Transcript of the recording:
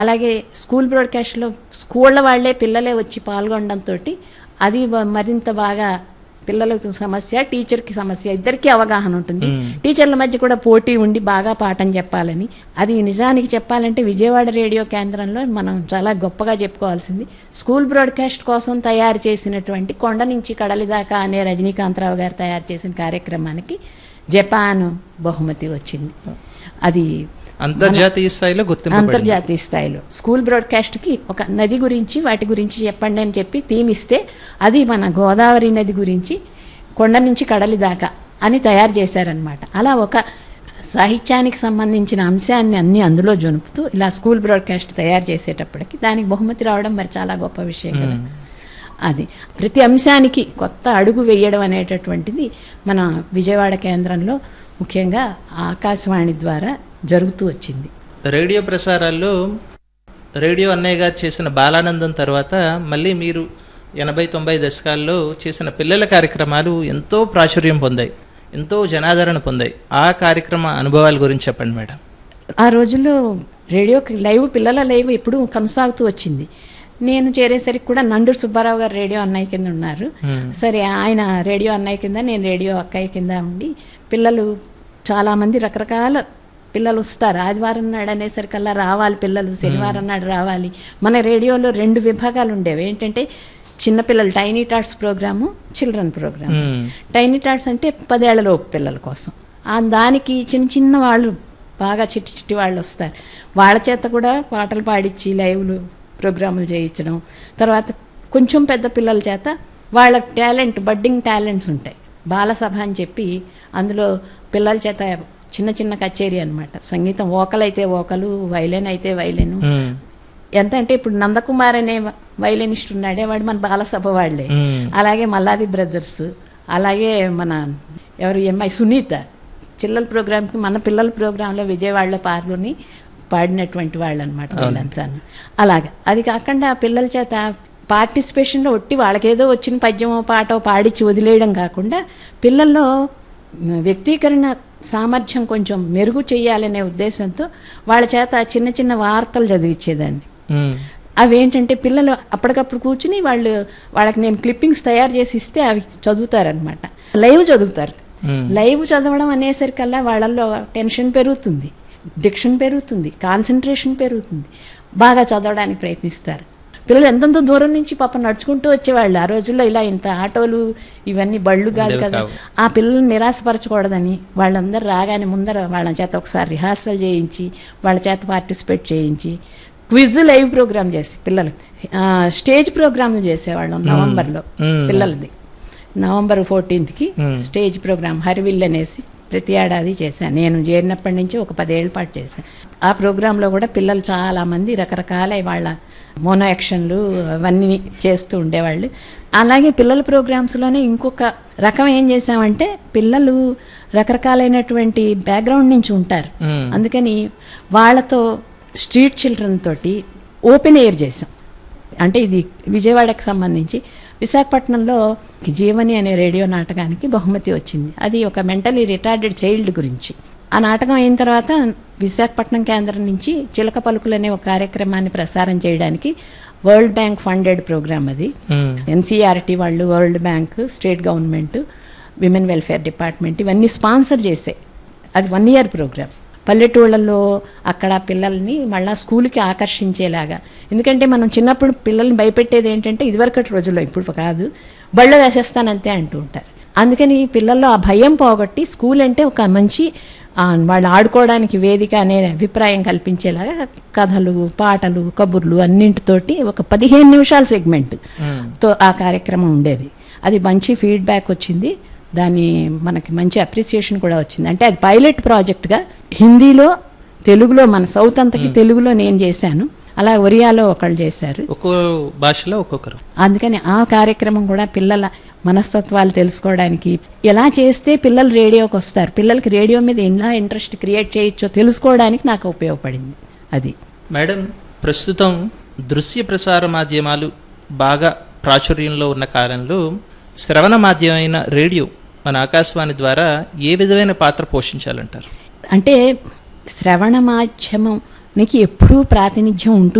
అలాగే స్కూల్ బ్రాడ్కాస్ట్లో స్కూళ్ళ వాళ్ళే పిల్లలే వచ్చి పాల్గొనడంతో అది వ- మరింత బాగా పిల్లలకు సమస్య టీచర్కి సమస్య ఇద్దరికీ అవగాహన ఉంటుంది టీచర్ల మధ్య కూడా పోటీ ఉండి బాగా పాఠం చెప్పాలని అది నిజానికి చెప్పాలంటే విజయవాడ రేడియో కేంద్రంలో మనం చాలా గొప్పగా చెప్పుకోవాల్సింది స్కూల్ బ్రాడ్కాస్ట్ కోసం తయారు చేసినటువంటి కొండ నుంచి కడలి దాకా అనే రజనీకాంతరావు గారు తయారు చేసిన కార్యక్రమానికి జపాన్ బహుమతి వచ్చింది అది అంతర్జాతీయ స్థాయిలో గుర్తింపు అంతర్జాతీయ స్థాయిలో స్కూల్ బ్రాడ్కాస్ట్కి ఒక నది గురించి వాటి గురించి చెప్పండి అని చెప్పి థీమ్ ఇస్తే అది మన గోదావరి నది గురించి కొండ నుంచి కడలి దాకా అని తయారు చేశారనమాట అలా ఒక సాహిత్యానికి సంబంధించిన అంశాన్ని అన్ని అందులో జొనుపుతూ ఇలా స్కూల్ బ్రాడ్కాస్ట్ తయారు చేసేటప్పటికి దానికి బహుమతి రావడం మరి చాలా గొప్ప విషయం కదా అది ప్రతి అంశానికి కొత్త అడుగు వేయడం అనేటటువంటిది మన విజయవాడ కేంద్రంలో ముఖ్యంగా ఆకాశవాణి ద్వారా జరుగుతూ వచ్చింది రేడియో ప్రసారాల్లో రేడియో అన్నయ్య గారు చేసిన బాలానందం తర్వాత మళ్ళీ మీరు ఎనభై తొంభై దశకాల్లో చేసిన పిల్లల కార్యక్రమాలు ఎంతో ప్రాచుర్యం పొందాయి ఎంతో జనాదరణ పొందాయి ఆ కార్యక్రమ అనుభవాల గురించి చెప్పండి మేడం ఆ రోజుల్లో రేడియోకి లైవ్ పిల్లల లైవ్ ఎప్పుడూ కొనసాగుతూ వచ్చింది నేను చేరేసరికి కూడా నండూరు సుబ్బారావు గారు రేడియో అన్నయ్య కింద ఉన్నారు సరే ఆయన రేడియో అన్నయ్య కింద నేను రేడియో అక్కయ్య కింద ఉండి పిల్లలు చాలామంది రకరకాల పిల్లలు వస్తారు ఆదివారం నాడు అనేసరికల్లా రావాలి పిల్లలు శనివారం నాడు రావాలి మన రేడియోలో రెండు విభాగాలు ఉండేవి ఏంటంటే చిన్నపిల్లలు tiny tots program children program మ్మ్. టైనీ టాట్స్ అంటే పదేళ్లలోపు పిల్లల కోసం ఆ దానికి చిన్న చిన్న వాళ్ళు బాగా చిట్టి చిట్టి వాళ్ళు వస్తారు వాళ్ళ చేత కూడా పాటలు పాడించి లైవ్లు ప్రోగ్రాములు చేయించడం తర్వాత కొంచెం పెద్ద పిల్లల చేత వాళ్ళ టాలెంట్ బడ్డింగ్ టాలెంట్స్ ఉంటాయి బాలసభ అని చెప్పి అందులో పిల్లల చేత చిన్న చిన్న కచేరీ అన్నమాట సంగీతం వోకల్ అయితే వోకలు వైలెన్ అయితే వైలెను మ్మ్. ఎంత అంటే ఇప్పుడు నందకుమార్ అనే వైలెనిస్ట్ ఉన్నాడే వాడు మన బాలసభ వాళ్ళే మ్మ్. అలాగే మల్లాది బ్రదర్స్ అలాగే మన ఎవరు ఈ అమ్మాయి సునీత చిల్లల ప్రోగ్రామ్కి మన పిల్లల ప్రోగ్రాంలో విజయవాడలో పాల్గొని పాడినటువంటి వాళ్ళు అనమాట వీళ్ళంతా అలాగా అది కాకుండా ఆ పిల్లల చేత పార్టిసిపేషన్లో ఒట్టి వాళ్ళకేదో వచ్చిన పద్యమో పాటో పాడిచ్చి వదిలేయడం కాకుండా పిల్లల్లో వ్యక్తీకరణ సామర్థ్యం కొంచెం మెరుగు చేయాలనే ఉద్దేశంతో వాళ్ళ చేత చిన్న చిన్న వార్తలు చదివించేదాన్ని మ్మ్. అవి ఏంటంటే పిల్లలు అప్పటికప్పుడు కూర్చుని వాళ్ళు వాళ్ళకి నేను క్లిప్పింగ్స్ తయారు చేసి ఇస్తే అవి చదువుతారనమాట లైవ్ చదువుతారు మ్మ్. లైవ్ చదవడం అనేసరికల్లా వాళ్ళల్లో టెన్షన్ పెరుగుతుంది డిక్షన్ పెరుగుతుంది కాన్సన్ట్రేషన్ పెరుగుతుంది బాగా చదవడానికి ప్రయత్నిస్తారు పిల్లలు ఎంతెంత దూరం నుంచి పాప నడుచుకుంటూ వచ్చేవాళ్ళు ఆ రోజుల్లో ఇలా ఇంత ఆటోలు ఇవన్నీ బళ్ళు కాదు ఉండేవి కదా కావు. ఆ పిల్లల్ని నిరాశపరచకూడదని వాళ్ళందరూ రాగానే ముందర వాళ్ళ చేత ఒకసారి రిహార్సల్ చేయించి వాళ్ళ చేత పార్టిసిపేట్ చేయించి క్విజ్ లైవ్ ప్రోగ్రామ్ చేసి పిల్లలు ఆ, స్టేజ్ ప్రోగ్రామ్ చేసేవాళ్ళం నవంబర్లో మ్మ్. పిల్లలది నవంబర్ ఫోర్టీన్త్కి స్టేజ్ ప్రోగ్రామ్ హరివిల్ అనేసి ప్రతి ఏడాది చేశాను నేను చేరినప్పటి నుంచి ఒక పదేళ్ల పాటు చేశాను ఆ ప్రోగ్రాంలో కూడా పిల్లలు చాలామంది రకరకాల వాళ్ళ మోనో యాక్షన్లు అవన్నీ చేస్తూ ఉండేవాళ్ళు అలాగే పిల్లల ప్రోగ్రామ్స్లోనే ఇంకొక రకం ఏం చేసామంటే పిల్లలు రకరకాలైనటువంటి బ్యాక్గ్రౌండ్ నుంచి ఉంటారు మ్మ్. అందుకని వాళ్ళతో స్ట్రీట్ చిల్డ్రన్ తోటి ఓపెన్ ఎయిర్ చేసాం అంటే ఇది విజయవాడకి సంబంధించి విశాఖపట్నంలో జీవని అనే రేడియో నాటకానికి బహుమతి వచ్చింది అది ఒక మెంటలీ రిటార్డెడ్ చైల్డ్ గురించి ఆ నాటకం అయిన తర్వాత విశాఖపట్నం కేంద్రం నుంచి చిలక పలుకులు అనే ఒక కార్యక్రమాన్ని ప్రసారం చేయడానికి వరల్డ్ బ్యాంక్ ఫండెడ్ ప్రోగ్రామ్ అది మ్మ్. ఎన్సీఆర్టీ వాళ్ళు world bank state government women welfare department ఇవన్నీ స్పాన్సర్ చేసాయి అది వన్ ఇయర్ ప్రోగ్రామ్ పల్లెటూళ్ళల్లో అక్కడ పిల్లల్ని మళ్ళా స్కూల్కి ఆకర్షించేలాగా ఎందుకంటే మనం చిన్నప్పుడు పిల్లల్ని భయపెట్టేది ఏంటంటే ఇదివరకటి రోజుల్లో ఇప్పుడు కాదు బళ్ళ వేసేస్తానంతే అంటూ ఉంటారు అందుకని పిల్లల్లో ఆ భయం పోగొట్టి స్కూల్ అంటే ఒక మంచి ఆ, వాళ్ళు ఆడుకోవడానికి వేదిక అనే అభిప్రాయం కల్పించేలాగా కథలు పాటలు కబుర్లు అన్నింటితోటి ఒక పదిహేను నిమిషాల సెగ్మెంట్ మ్మ్. తో ఆ కార్యక్రమం ఉండేది అది మంచి ఫీడ్బ్యాక్ వచ్చింది దాని మనకి మంచి అప్రిసియేషన్ కూడా వచ్చింది అంటే అది పైలట్ ప్రాజెక్ట్గా హిందీలో తెలుగులో మన సౌత్ అంతకి తెలుగులో నేను చేశాను అలా ఒరియాలో ఒకళ్ళు చేశారు ఒక్కో భాషలో ఒక్కొక్కరు అందుకని ఆ కార్యక్రమం కూడా పిల్లల మనస్తత్వాలు తెలుసుకోవడానికి ఎలా చేస్తే పిల్లలు రేడియోకి వస్తారు పిల్లలకి రేడియో మీద ఎలా ఇంట్రెస్ట్ క్రియేట్ చేయొచ్చో తెలుసుకోవడానికి నాకు ఉపయోగపడింది అది మేడం ప్రస్తుతం దృశ్య ప్రసార మాధ్యమాలు బాగా ప్రాచుర్యంలో ఉన్న కాలంలో శ్రవణ మాధ్యమైన రేడియో మన ఆకాశవాణి ద్వారా ఏ విధమైన పాత్ర పోషించాలంటారు అంటే శ్రవణ మాధ్యమం నీకు ఎప్పుడూ ప్రాతినిధ్యం ఉంటూ